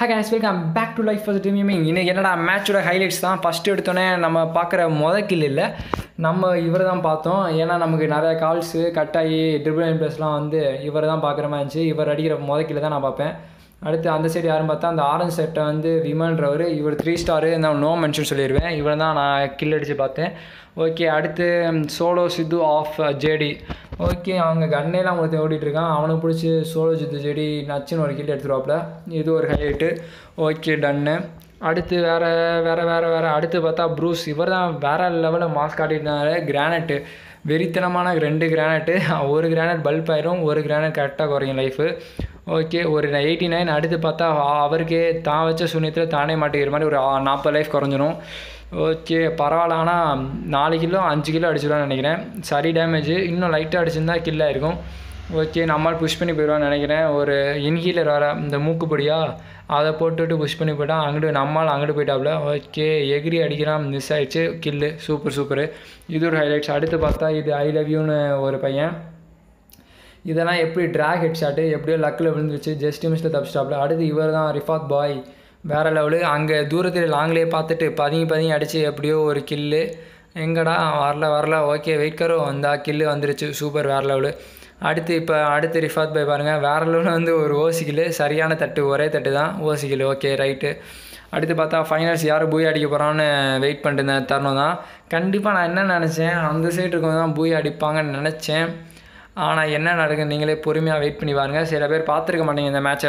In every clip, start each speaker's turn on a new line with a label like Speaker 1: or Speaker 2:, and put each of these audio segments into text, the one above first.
Speaker 1: hi guys welcome back to life for dreaming இன்னைக்கு என்னடா மேட்சோட ஹைலைட்ஸ் தான் ஃபஸ்ட்டு எடுத்தோன்னே நம்ம பார்க்குற முத கில் இல்லை நம்ம இவரை தான் பார்த்தோம் ஏன்னா நமக்கு நிறைய கால்ஸு கட் ஆகி ட்ரிபிள் ப்ளஸ்லாம் வந்து இவர் தான் பார்க்குற மாதிரி இருந்துச்சு இவர் அடிக்கிற முத கில் தான் நான் பார்ப்பேன் அடுத்து அந்த சைடு யாரும் பார்த்தா அந்த ஆரஞ்ச் செட்டை வந்து விமல்ன்றவர் இவர் த்ரீ ஸ்டாரு நான் நோ மென்ஷன் சொல்லிடுவேன் இவர் தான் நான் கில் அடித்து பார்த்தேன் ஓகே அடுத்து solo Sidhu of JD okay அவங்க கண்ணையெல்லாம் ஒருத்தன் ஓடிட்டு இருக்கான் அவனுக்கு பிடிச்சி சோலோ சித்து ஜேடி நச்சுன்னு ஒரு கில் எடுத்துருவாப்புல இது ஒரு ஹைலைட்டு ஓகே டன்னு அடுத்து வேறு வேறு வேறு வேறு அடுத்து பார்த்தா ப்ரூஸ் இவர் தான் வேறு லெவலில் மாஸ்க் காட்டியிருந்தாரு கிரானைட்டு வெறித்தனமான ரெண்டு கிரானைட்டு ஒரு கிரானைட் பல்ப் ஆயிரும் ஒரு கிரானைட் கரெக்டாக குறையும் லைஃபு ஓகே ஒரு எயிட்டி நைன் அடுத்து பார்த்தா அ- அவருக்கே தான் வச்ச சூன்யத்தில் தானே மாட்டேங்கிற மாதிரி ஒரு ஆ- நாற்பது லைஃப் குறைஞ்சிரும் ஓகே பரவாயில்ல ஆனால் நாலு கிலோ அஞ்சு கிலோ அடிச்சிடுவான்னு நினைக்கிறேன் சரி டேமேஜ் இன்னும் லைட்டாக அடிச்சிருந்தா கில் ஆயிருக்கும் ஓகே நம்மால் புஷ் பண்ணி போயிடுவான்னு நினைக்கிறேன் ஒரு இன்ஹீலர் வர இந்த மூக்குப்பொடியா அதை போட்டுட்டு புஷ் பண்ணி போயிட்டான் அங்கிட்டு நம்மால் அங்கிட்டு போயிட்டாப்புல ஓகே எகிரி அடிக்கிறான் மிஸ் ஆயிடுச்சு கில்லு சூப்பர் சூப்பரு இது ஒரு ஹைலைட்ஸ் அடுத்து பார்த்தா இது ஐ லவ் யூன்னு ஒரு பையன் இதெல்லாம் எப்படி ட்ராக் ஹெட் ஷாட்டு எப்படியோ லக்கில் விழுந்துச்சு ஜஸ்ட் மிஸ்டில் தப்பிச்சிட்டாப்புல அடுத்து இவர் தான் ரிஃபாத் பாய் வேறு லெவலு அங்கே தூரத்தில் லாங்லேயே பார்த்துட்டு பதுங்கி பதுங்கி அடித்து எப்படியோ ஒரு கில்லு எங்கடா வரல வரல ஓகே வெயிட் கரோ வந்தா கில்லு வந்துருச்சு சூப்பர் வேறு லெவலு அடுத்து இப்போ அடுத்து ரிஃபாத் பாய் பாருங்கள் வேறு லெவலில் வந்து ஒரு ஓசி கில்லு சரியான தட்டு ஒரே தட்டு தான் ஓசி கில்லு ஓகே ரைட்டு அடுத்து பார்த்தா ஃபைனல்ஸ் யார் பூய் அடிக்க போகிறான்னு வெயிட் பண்ணிட்டு இருந்த தருணம் தான் கண்டிப்பாக நான் என்ன நினச்சேன் அந்த சைடு இருக்கவங்க தான் பூய் அடிப்பாங்கன்னு நினச்சேன் ஆனால் என்ன நடக்குது நீங்களே பொறுமையாக வெயிட் பண்ணி பாருங்கள் சில பேர் பார்த்துருக்க மாட்டீங்க இந்த மேட்சை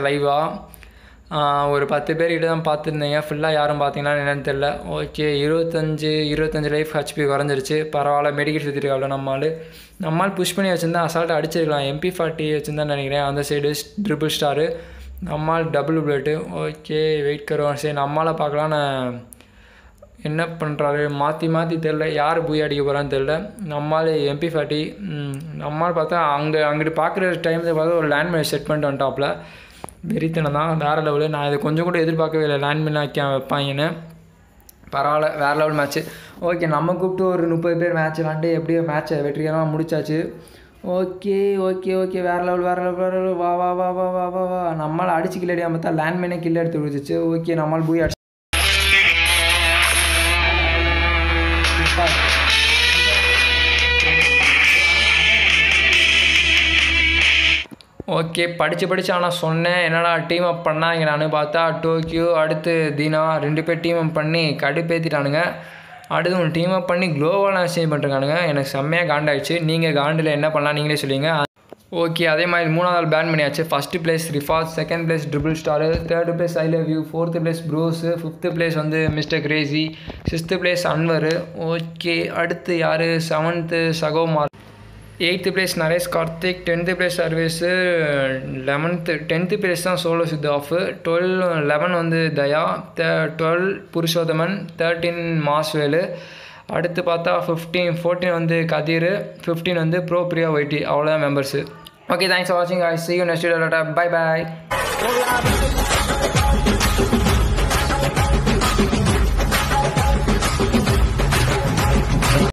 Speaker 1: லைவாக ஒரு பத்து பேர்கிட்ட தான் பார்த்துருந்தீங்க ஃபுல்லாக யாரும் பார்த்தீங்கன்னா என்னன்னு தெரில ஓகே இருபத்தஞ்சு இருபத்தஞ்சு லைஃப் ஹெச்பி குறைஞ்சிருச்சு பரவாயில்ல மெடிக்கல் சுற்றிருக்காப்ல நம்மால் நம்மால் புஷ் பண்ணி வச்சுருந்தா அசால்ட்டாக அடிச்சிருக்கலாம் எம்பி ஃபார்ட்டி வச்சுருந்தா நினைக்கிறேன் அந்த சைடு ட்ரிபிள் ஸ்டாரு நம்மால் டபுள் பிளேட்டு ஓகே வெயிட் கருவோம் சரி நம்மளால் பார்க்கலாம் நான் என்ன பண்ணுறாரு மாற்றி மாற்றி தெரில யார் போய் அடிக்க போகிறான்னு தெரில நம்மால் எம்பி ஃபார்ட்டி நம்மால் பார்த்தா அங்கே அங்கிட்டு பார்க்குற டைமில் பார்த்தா ஒரு லேண்ட்மைன் செட் பண்ணிட்டு வந்துட்டாப்புல வெறித்தனம் தான் வேறு லெவலு நான் இது கொஞ்சம் கூட எதிர்பார்க்கவே இல்லை லேண்ட்மைன் ஆக்கி வைப்பாங்கன்னு பரவாயில்ல வேறு லெவல் மேட்ச்சு ஓகே நம்ம கூப்பிட்டு ஒரு முப்பது பேர் மேட்ச் விளாண்டு எப்படியோ மேட்ச்சை வெற்றிகரமாக முடிச்சாச்சு ஓகே ஓகே ஓகே வேறு லெவல் வேறு லெவல் வேறு லெவல் வா வா வா வா வா வா வா நம்மளால் அடிச்சு கில் அடியாமல் பார்த்தா லேண்ட்மைனே கில் எடுத்து விடுச்சிச்சு ஓகே நம்மளால் போய் அடிச்சு ஓகே படித்து படித்து ஆனால் சொன்னேன் என்னடா டீம் அப் பண்ணாங்க நான் பார்த்தா டோக்கியோ அடுத்து தீனா ரெண்டு பேர் டீம் அப் பண்ணி கடுப்பேற்றிட்டானுங்க அடுத்து டீம் அப் பண்ணி குளோவலாக சேவ் பண்ணிருக்கானுங்க எனக்கு செம்மையாக காண்டாயிடுச்சு நீங்கள் காண்டில் என்ன பண்ணலாம் நீங்களே சொல்லுங்க ஓகே அதே மாதிரி மூணாவது ஆள் பேன் பண்ணியாச்சு first place Rifath second place triple star third place I love you fourth place bros fifth place வந்து mister crazy sixth place Anwar okay அடுத்து யார் செவன்த்து சகோமார் eighth place Naresh Karthik tenth place service eleventh tenth place தான் solo Sidhu of twelve eleven வந்து Daya the twelve Purushothaman thirteen Masvelu அடுத்து பார்த்தா fifteen fourteen வந்து Kathir fifteen வந்து ப்ரோ பிரியா ஒய்டி அவ்வளோதான் மெம்பர்ஸு ஓகே தேங்க்ஸ் ஃபார் வாட்சிங் I see you next bye bye